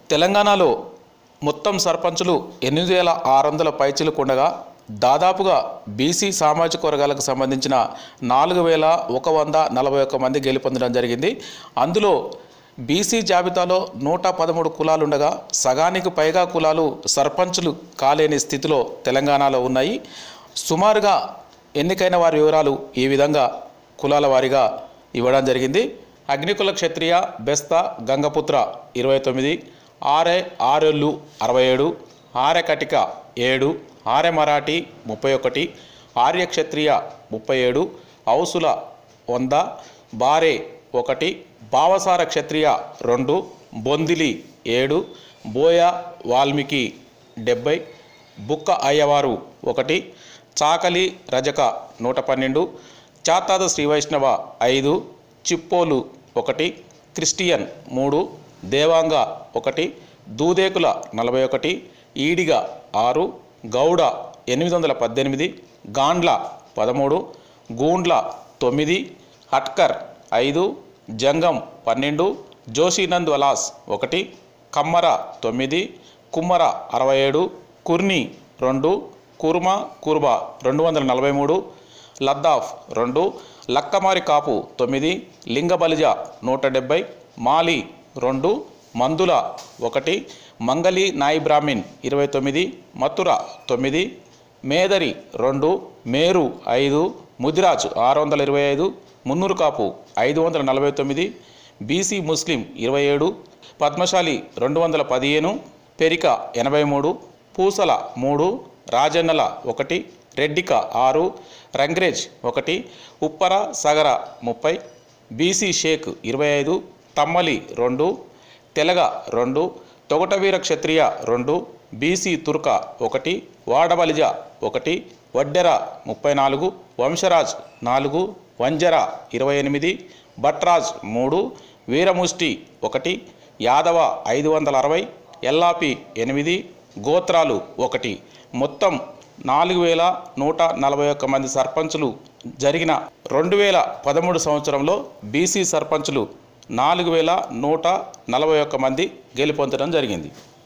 తెలంగాణలో మొత్తం సర్పంచులు ఎనిమిది వేల ఆరు వందల పైచిలకు ఉండగా దాదాపుగా బీసీ సామాజిక వర్గాలకు సంబంధించిన నాలుగు వేల ఒక వంద నలభై ఒక్క మంది గెలుపొందడం జరిగింది అందులో బీసీ జాబితాలో నూట పదమూడు కులాలు ఉండగా సగానికి పైగా కులాలు సర్పంచులు కాలేని స్థితిలో తెలంగాణలో ఉన్నాయి సుమారుగా ఎన్నికైన వారి వివరాలు ఈ విధంగా కులాల వారీగా ఇవ్వడం జరిగింది అగ్నికుల క్షత్రియ బెస్త గంగపుత్ర ఇరవై తొమ్మిది ఆర్ఏ ఆరెల్లు అరవై ఏడు ఆర్య కటిక ఏడు ఆర్య మరాఠీ ముప్పై ఒకటి ఆర్య క్షత్రియ ముప్పై ఏడు ఔసుల వంద బారే ఒకటి భావసార క్షత్రియ రెండు బొందిలి ఏడు బోయ వాల్మీకి డెబ్బై బుక్క అయ్యవారు ఒకటి చాకలి రజక నూట పన్నెండు చాతాద శ్రీవైష్ణవ ఐదు చిప్పోలు ఒకటి క్రిస్టియన్ మూడు దేవాంగ ఒకటి దూదేకుల నలభై ఒకటి ఈడిగ ఆరు గౌడ ఎనిమిది వందల పద్దెనిమిది గాండ్ల పదమూడు గూండ్ల తొమ్మిది హట్కర్ ఐదు జంగం పన్నెండు జోషినంద్ వలాస్ ఒకటి కమ్మర తొమ్మిది కుమ్మర అరవై ఏడు కుర్ని రెండు కుర్మ కుర్బ రెండు వందల నలభై మూడు లద్దాఫ్ రెండు లక్కమారి కాపు తొమ్మిది లింగబలిజ నూట డెబ్బై మాలి రెండు మందుల ఒకటి మంగళి నాయి బ్రాహ్మిన్ ఇరవై తొమ్మిది మథుర తొమ్మిది మేదరి రెండు మేరు ఐదు ముదిరాజ్ ఆరు వందల ఇరవై ఐదు మున్నూరు కాపు ఐదు వందల నలభై తొమ్మిది బీసీ ముస్లిం ఇరవై ఏడు పద్మశాలి రెండు వందల పదిహేను పెరిక ఎనభై మూడు పూసల మూడు రాజన్నల ఒకటి రెడ్డిక ఆరు రంగ్రేజ్ ఒకటి ఉప్పర సగర ముప్పై బీసీ షేక్ ఇరవై ఐదు తమ్మలి రెండు తెలగ రెండు తొగటవీర క్షత్రియ రెండు బీసీ తుర్క ఒకటి వాడబలిజ ఒకటి వడ్డెర ముప్పై నాలుగు వంశరాజ్ నాలుగు వంజర ఇరవై ఎనిమిది భట్రాజ్ మూడు వీరముష్టి ఒకటి యాదవ ఐదు వందల అరవై ఎల్లాపి ఎనిమిది గోత్రాలు ఒకటి మొత్తం నాలుగు వేల నూట నలభై ఒక్క మంది సర్పంచులు జరిగిన రెండు వేల పదమూడు సంవత్సరంలో బీసీ సర్పంచులు నాలుగు వేల నూట నలభై ఒక్క మంది గెలుపొందడం జరిగింది